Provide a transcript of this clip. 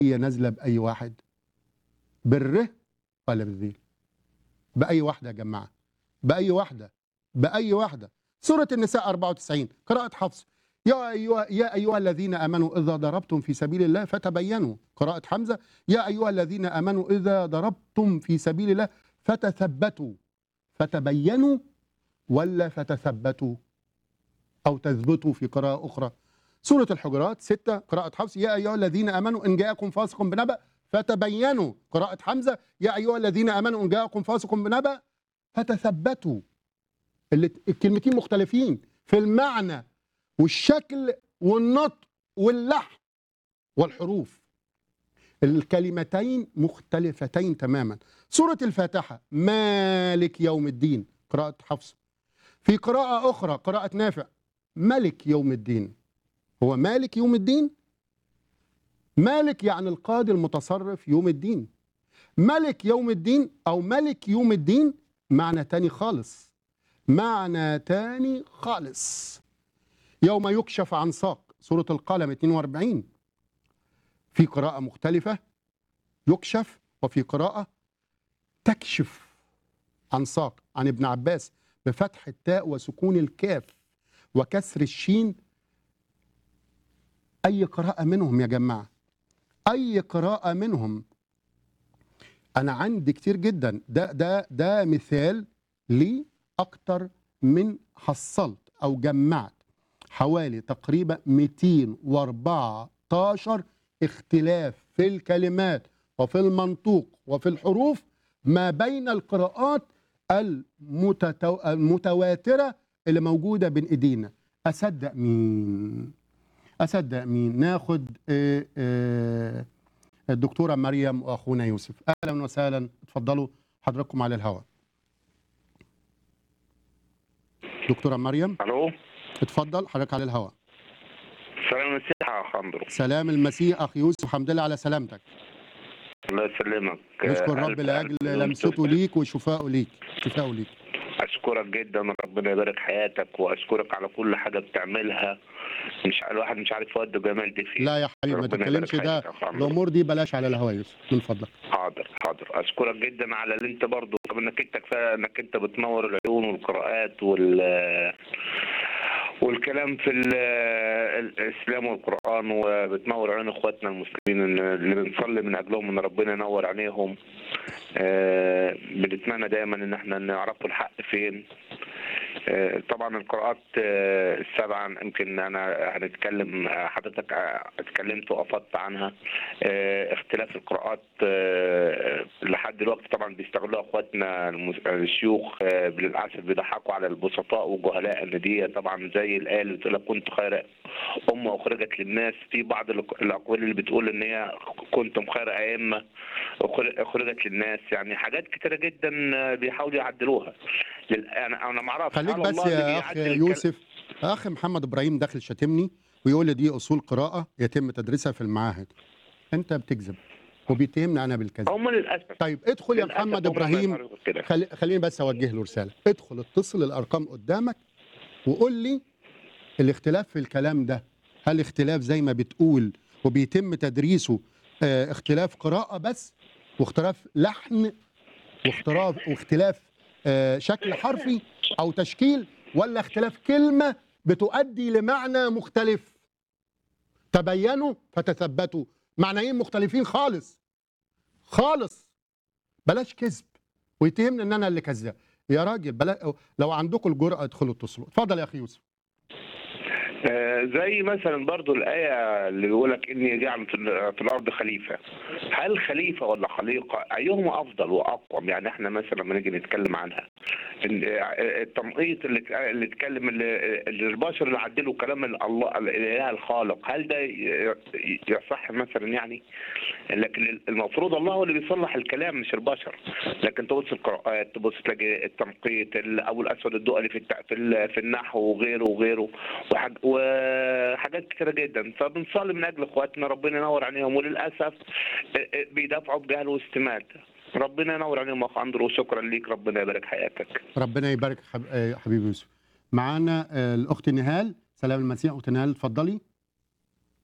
هي نازله باي واحد بالره ولا بالذيل باي واحده يا جماعه باي واحده باي واحده سوره النساء 94 قراءه حفص يا ايها يا ايها الذين امنوا اذا ضربتم في سبيل الله فتبينوا قراءه حمزه يا ايها الذين امنوا اذا ضربتم في سبيل الله فتثبتوا فتبينوا ولا فتثبتوا او تثبتوا في قراءه اخرى سوره الحجرات 6 قراءه حفص يا ايها الذين امنوا ان جاءكم فاسق بنبأ فتبينوا قراءه حمزه يا ايها الذين امنوا ان جاءكم فاسق بنبأ فتثبتوا اللي الكلمتين مختلفين في المعنى والشكل والنطق واللحن والحروف الكلمتين مختلفتين تماما سورة الفاتحة مالك يوم الدين قراءة حفص في قراءة أخرى قراءة نافع ملك يوم الدين هو مالك يوم الدين مالك يعني القاضي المتصرف يوم الدين ملك يوم الدين أو ملك يوم الدين معنى تاني خالص معنى تاني خالص يوم يكشف عن ساق سورة القلم 42 في قراءة مختلفة يكشف وفي قراءة تكشف عن ساق عن ابن عباس بفتح التاء وسكون الكاف وكسر الشين أي قراءة منهم يا جماعة أي قراءة منهم أنا عندي كتير جدا ده ده ده مثال لي أكتر من حصلت أو جمعت حوالي تقريبا 214 اختلاف في الكلمات وفي المنطوق وفي الحروف ما بين القراءات المتتو... المتواترة اللي موجودة بين ايدينا أصدق مين أصدق مين ناخد آه، آه، الدكتورة مريم وأخونا يوسف أهلا وسهلا اتفضلوا حضراتكم على الهواء دكتورة مريم الو اتفضل حضرتك على الهواء سلام المسيح يا خندرو سلام المسيح أخ يوسف الحمد لله على سلامتك الله يسلمك نشكر آه، رب ألف لأجل ألف لمسته ليك وشفائه ليك شفائه ليك اشكرك جدا ربنا يبارك حياتك واشكرك على كل حاجه بتعملها مش الواحد مش عارف يود جمال دي فين لا يا حبيبي ما ربنا تتكلمش يبارك ده حياتك يا خندرو. الأمور دي بلاش على الهواء يا يوسف من فضلك حاضر حاضر اشكرك جدا على اللي انت برضو انك انت كفايه انك انت بتنور العيون والقراءات وال والكلام في ال- الاسلام والقران وبتنور عيون اخواتنا المسلمين إن- اللي بنصلي من اجلهم ان ربنا ينور عينيهم آه، بنتمنى دايما ان احنا نعرفوا الحق فين آه، طبعا القراءات آه، السبعة يمكن انا هنتكلم آه، حضرتك آه، اتكلمت وافضت عنها آه، اختلاف القراءات آه، لحد دلوقتي طبعا بيستغلوها اخواتنا المس- الشيوخ آه، للاسف بيضحكوا على البسطاء والجهلاء ان دي طبعا زي الايه اللي بتقول لك كنت خير امه اخرجت للناس في بعض الأق- الاقوال اللي بتقول ان هي كنتم خير ائمه أخر- اخرجت للناس يعني حاجات كتيره جدا آه، بيحاولوا يعدلوها لل- انا انا ما اعرفش خليك على بس الله اللي يا أخ بيعدل الكلام. يوسف أخ محمد إبراهيم داخل شاتمني ويقول لي دي أصول قراءة يتم تدريسها في المعاهد أنت بتكذب وبيتهمني أنا بالكذب هم للاسف طيب ادخل يا للأسف محمد هم إبراهيم بيعملوا كده. خلي خليني بس اوجه له رساله ادخل اتصل الارقام قدامك وقول لي الاختلاف في الكلام ده هل اختلاف زي ما بتقول وبيتم تدريسه اه اختلاف قراءه بس واختلاف لحن واختلاف واختلاف اه شكل حرفي او تشكيل ولا اختلاف كلمه بتؤدي لمعنى مختلف تبينوا فتثبتوا معنيين مختلفين خالص خالص بلاش كذب ويتهمني ان انا اللي كذاب يا راجل بلا لو عندكم الجرأه ادخلوا اتصلوا اتفضل يا اخي يوسف آه، زي مثلا برضو الآية اللي بيقول لك إني جعل في ال- في الأرض خليفة هل خليفة ولا خليقة أيهما أفضل وأقوم يعني إحنا مثلا لما نيجي نتكلم عنها إن- آه، التمقيت اللي اللي اتكلم اللي اللي البشر اللي عدلوا كلام الله الإله الخالق هل ده ي- ي- يصح مثلا يعني لكن المفروض الله هو اللي بيصلح الكلام مش البشر لكن تبص القراءات تبص تلاقي التنقيط ال- ابو الاسود الدؤلي في التع- في ال- في النحو وغيره وغيره وحاج وحاجات كتيره جدا فبنصلي من اجل اخواتنا ربنا ينور عليهم وللاسف اه، اه، بيدافعوا بجهل واستمات ربنا ينور عليهم يا اخ اندرو وشكرا ليك ربنا يبارك حياتك ربنا يبارك حب... آه، حبيبي يوسف معانا آه، الاخت نهال سلام المسيح اخت نهال اتفضلي